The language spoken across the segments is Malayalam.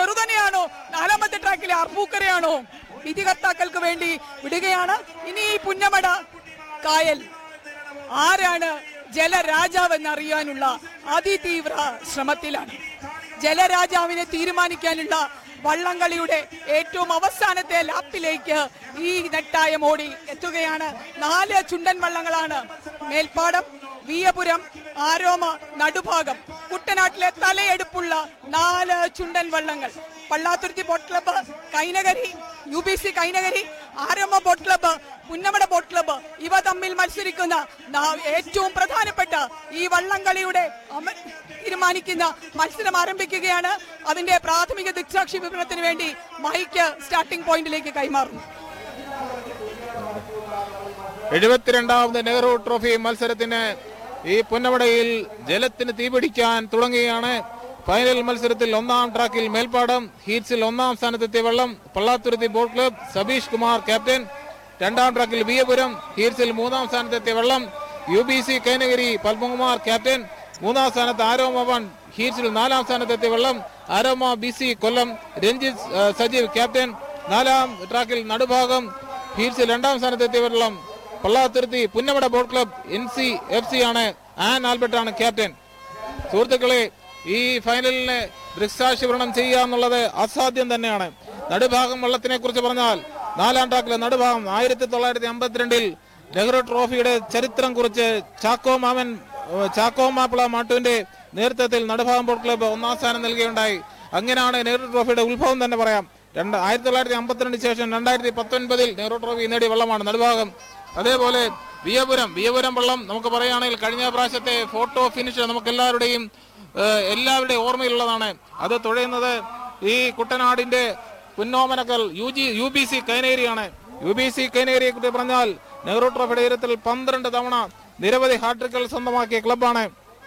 ചെറുതനെയാണോ നാലാമത്തെ ട്രാക്കിലെ അർപ്പൂക്കരയാണോ വിധികർത്താക്കൾക്ക് വേണ്ടി വിടുകയാണ് ഇനി ഈ പുന്നമട കായൽ ആരാണ് ജലരാജാവ് എന്നറിയാനുള്ള അതിതീവ്ര ശ്രമത്തിലാണ് ജലരാജാവിനെ തീരുമാനിക്കാനുള്ള വള്ളംകളിയുടെ ഏറ്റവും അവസാനത്തെ ലാപ്പിലേക്ക് ഈ നെട്ടായം ഓടി എത്തുകയാണ് നാല് ചുണ്ടൻ വള്ളങ്ങളാണ് മേൽപ്പാടം വിയപുരം ആരോമ നടുഭാഗം കുട്ടനാട്ടിലെ തലയെടുപ്പുള്ള നാല് ചുണ്ടൻ വള്ളങ്ങൾ Pallathuruthy boat club Kainakary U B C Kainakary Aroma boat club Punnamada boat club ഇവ തമ്മിൽ മത്സരിക്കുന്ന നാ- ഏറ്റവും പ്രധാനപ്പെട്ട ഈ വള്ളംകളിയുടെ അമ- തീരുമാനിക്കുന്ന മത്സരം ആരംഭിക്കുകയാണ് അതിന്റെ പ്രാഥമിക ദിക്സാക്ഷി വിവരണത്തിന് വേണ്ടി മൈക്ക് സ്റ്റാർട്ടിംഗ് പോയിന്റിലേക്ക് കൈമാറുന്നു എഴുപത്തിരണ്ടാമത് നെഹ്റു ട്രോഫി മത്സരത്തിന് ഈ പുന്നമടയിൽ ജലത്തിന് തീപിടിക്കാൻ തുടങ്ങുകയാണ് ഫൈനൽ മത്സരത്തിൽ ഒന്നാം ട്രാക്കിൽ മേൽപ്പാടം ഹീറ്റ്സിൽ ഒന്നാം സ്ഥാനത്തെത്തിയ വെള്ളം Pallathuruthy boat club Sabeesh Kumar captain രണ്ടാം ട്രാക്കിൽ ബിയപുരം ഹീറ്റ്സിൽ മൂന്നാം സ്ഥാനത്തെത്തിയ വെള്ളം U B C Kainakary Padmakumar captain മൂന്നാം സ്ഥാനത്ത് ആരോമ വൺ ഹീറ്റ്സിൽ നാലാം സ്ഥാനത്തെത്തിയ വെള്ളം Aroma B C Kollam Ranjith ആ, സജീവ് ക്യാപ്റ്റൻ നാലാം ട്രാക്കിൽ നടുഭാഗം ഹീറ്റ്സിൽ രണ്ടാം സ്ഥാനത്തെത്തിയ വെള്ളം Pallathuruthy Punnamada boat club N C F C ആണ് ആൻ ആൽബർട്ട് ആണ് ക്യാപ്റ്റൻ സുഹൃത്തുക്കളെ ഈ ഫൈനലിന് ദൃക്സാക്ഷിവരണം ചെയ്യുക എന്നുള്ളത് അസാധ്യം തന്നെയാണ് നടുഭാഗം വള്ളത്തിനെ കുറിച്ച് പറഞ്ഞാൽ നാലാം ട്രാക്കിലെ നടുഭാഗം ആയിരത്തി തൊള്ളായിരത്തി അമ്പത്തിരണ്ടിൽ നെഹ്റു ട്രോഫിയുടെ ചരിത്രം കുറിച്ച് ചാക്കോ മാമൻ ഏഹ്, ചാക്കോ മാപ്പിള മാട്ടുവിന്റെ നേതൃത്വത്തിൽ നടുഭാഗം ബോട്ട് ക്ലബ്ബ് ഒന്നാം സ്ഥാനം നൽകുകയുണ്ടായി അങ്ങനെയാണ് നെഹ്റു ട്രോഫിയുടെ ഉത്ഭവം തന്നെ പറയാം രണ്ട് ആയിരത്തി തൊള്ളായിരത്തി അമ്പത്തിരണ്ടിന് ശേഷം രണ്ടായിരത്തി പത്തൊൻപതിൽ നെഹ്റു ട്രോഫി നേടിയ വെള്ളമാണ് നടുഭാഗം അതേപോലെ വിയപുരം വിയപുരം വെള്ളം നമുക്ക് പറയുകയാണെങ്കിൽ കഴിഞ്ഞ പ്രാവശ്യത്തെ ഫോട്ടോ ഫിനിഷ് നമുക്ക് എല്ലാവരുടെയും ഏഹ്, എല്ലാവരുടെയും ഓർമ്മയിലുള്ളതാണ് അത് തുഴയുന്നത് ഈ കുട്ടനാടിന്റെ പുന്നോമനക്കൽ U G U B C കൈനേരിയാണ് യു ബി സി കൈനേരിയെ കുറിച്ച് പറഞ്ഞാൽ നെഹ്റു ട്രോഫിയുടെ ഉയരത്തിൽ പന്ത്രണ്ട് തവണ നിരവധി ഹാട്രിക്കുകൾ സ്വന്തമാക്കിയ ക്ലബ്ബാണ്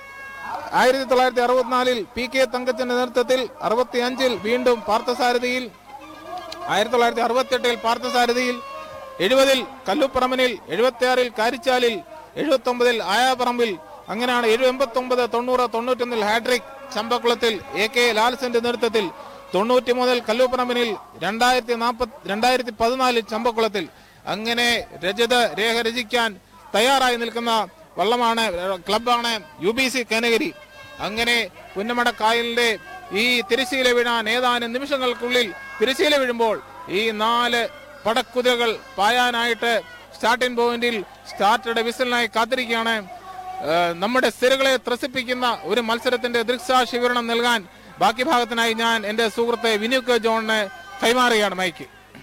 ആയിരത്തി തൊള്ളായിരത്തി അറുപത്തിനാലിൽ പി കെ തങ്കച്ചന്റെ നേതൃത്വത്തിൽ അറുപത്തി അഞ്ചിൽ വീണ്ടും പാർത്ഥസാരഥിയിൽ ആയിരത്തി തൊള്ളായിരത്തി അറുപത്തിയെട്ടിൽ പാർത്ഥസാരഥിയിൽ എഴുപതിൽ കല്ലുപ്പറമ്പിനിൽ എഴുപത്തിയാറിൽ കാരിച്ചാലിൽ എഴുപത്തി ഒമ്പതിൽ ആയാപറമ്പിൽ അങ്ങനെയാണ് എഴു എൺപത്തി ഒമ്പത് തൊണ്ണൂറ് തൊണ്ണൂറ്റൊന്നിൽ ഹാട്രിക് ചമ്പക്കുളത്തിൽ എ കെ ലാൽസന്റെ നേതൃത്വത്തിൽ തൊണ്ണൂറ്റി മൂന്നിൽ കല്ലുപ്പറമ്പിനിൽ രണ്ടായിരത്തി നാൽപ്പത്തി രണ്ടായിരത്തി പതിനാലിൽ ചമ്പക്കുളത്തിൽ അങ്ങനെ രജത രേഖ രചിക്കാൻ തയ്യാറായി നിൽക്കുന്ന വള്ളമാണ് ക്ലബാണ് യു ബി സി കനഗരി അങ്ങനെ പുന്നമട കായലിന്റെ ഈ തിരശ്ശീല വീഴാൻ ഏതാനും നിമിഷങ്ങൾക്കുള്ളിൽ തിരശ്ശീല വീഴുമ്പോൾ ഈ നാല് പടക്കുതിരകൾ പായാനായിട്ട് സ്റ്റാർട്ടിംഗ് പോയിന്റിൽ സ്റ്റാർട്ടറുടെ വിസിലിനായി കാത്തിരിക്കുകയാണ് ഏഹ് നമ്മുടെ സ്ഥിരകളെ ത്രസിപ്പിക്കുന്ന ഒരു മത്സരത്തിന്റെ ദൃക്സാക്ഷി വിവരണം നൽകാൻ ബാക്കി ഭാഗത്തിനായി ഞാൻ എന്റെ സുഹൃത്തെ വിനു കെ ജോണിന് കൈമാറുകയാണ് മൈക്ക്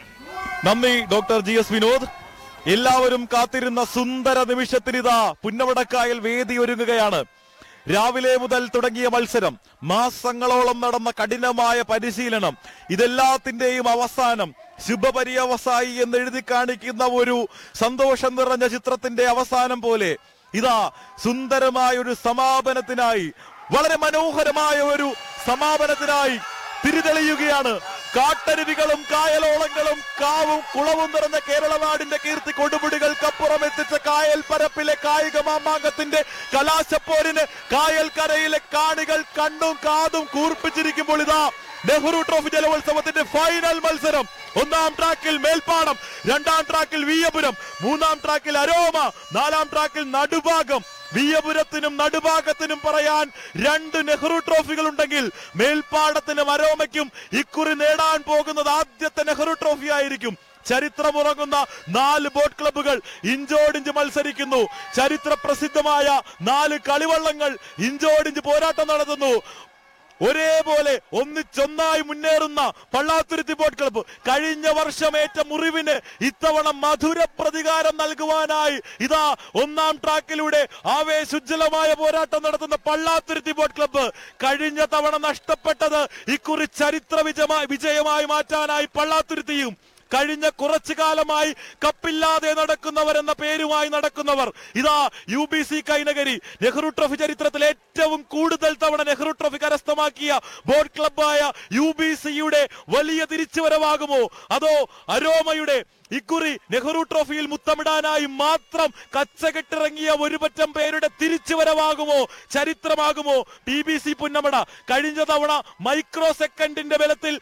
നന്ദി ഡോക്ടർ ജി എസ് വിനോദ് എല്ലാവരും കാത്തിരുന്ന സുന്ദര നിമിഷത്തിനിതാ പുന്നവടക്കായൽ വേദി ഒരുങ്ങുകയാണ് രാവിലെ മുതൽ തുടങ്ങിയ മത്സരം മാസങ്ങളോളം നടന്ന കഠിനമായ പരിശീലനം ഇതെല്ലാത്തിന്റെയും അവസാനം ശുഭപര്യവസായി എന്ന് എഴുതി കാണിക്കുന്ന ഒരു സന്തോഷം നിറഞ്ഞ ചിത്രത്തിന്റെ അവസാനം പോലെ ഇതാ സുന്ദരമായ ഒരു സമാപനത്തിനായി വളരെ മനോഹരമായ ഒരു സമാപനത്തിനായി തിരിതെളിയുകയാണ് കാട്ടരുവികളും കായലോളങ്ങളും കാവും കുളവും നിറഞ്ഞ കേരളനാടിന്റെ കീർത്തി കൊടുമുടികൾക്കപ്പുറം എത്തിച്ച കായൽ പരപ്പിലെ കായിക മാമാങ്കത്തിന്റെ കലാശപ്പോരിന് കായൽ കരയിലെ കാണികൾ കണ്ണും കാതും കൂർപ്പിച്ചിരിക്കുമ്പോൾ ഇതാ നെഹ്റു ട്രോഫി ജലോത്സവത്തിന്റെ ഫൈനൽ മത്സരം ഒന്നാം ട്രാക്കിൽ മേൽപ്പാടം രണ്ടാം ട്രാക്കിൽ വീയപുരം മൂന്നാം ട്രാക്കിൽ അരോമ നാലാം ട്രാക്കിൽ നടുഭാഗം വിയപുരത്തിനും നടുഭാഗത്തിനും പറയാൻ രണ്ട് നെഹ്റു ട്രോഫികൾ ഉണ്ടെങ്കിൽ മേൽപ്പാടത്തിനും അരോമയ്ക്കും ഇക്കുറി നേടാൻ പോകുന്നത് ആദ്യത്തെ നെഹ്റു ട്രോഫി ആയിരിക്കും ചരിത്രമുറങ്ങുന്ന നാല് ബോട്ട് ക്ലബ്ബുകൾ ഇഞ്ചോടിഞ്ച് മത്സരിക്കുന്നു ചരിത്ര പ്രസിദ്ധമായ നാല് കളിവള്ളങ്ങൾ ഇഞ്ചോടിഞ്ച് പോരാട്ടം നടത്തുന്നു ഒരേപോലെ ഒന്നിച്ചൊന്നായി മുന്നേറുന്ന പള്ളാത്തുരുത്തി ബോട്ട് ക്ലബ്ബ് കഴിഞ്ഞ വർഷമേറ്റ മുറിവിന് ഇത്തവണ മധുര പ്രതികാരം നൽകുവാനായി ഇതാ ഒന്നാം ട്രാക്കിലൂടെ ആവേശുജ്ജലമായ പോരാട്ടം നടത്തുന്ന പള്ളാത്തുരുത്തി ബോട്ട് ക്ലബ്ബ് കഴിഞ്ഞ തവണ നഷ്ടപ്പെട്ടത് ഇക്കുറി ചരിത്ര വിജയമായി വിജയമായി മാറ്റാനായി പള്ളാത്തുരുത്തിയും കഴിഞ്ഞ കുറച്ചു കാലമായി കപ്പില്ലാതെ നടക്കുന്നവർ എന്ന പേരുമായി നടക്കുന്നവർ ഇതാ U B C Kainakary Nehru trophy ചരിത്രത്തിൽ ഏറ്റവും കൂടുതൽ തവണ നെഹ്റു ട്രോഫി കരസ്ഥമാക്കിയ ബോട്ട് ക്ലബായ യു ബി സിയുടെ വലിയ തിരിച്ചുവരവാകുമോ അതോ അരോമയുടെ ഇക്കുറി നെഹ്റു ട്രോഫിയിൽ മുത്തമിടാനായി മാത്രം കച്ചകെട്ടിറങ്ങിയ ഒരുപറ്റം പേരുടെ തിരിച്ചുവരവാകുമോ ചരിത്രമാകുമോ ടി ബി സി പുന്നമട കഴിഞ്ഞ തവണ മൈക്രോ സെക്കൻഡിന്റെ ബലത്തിൽ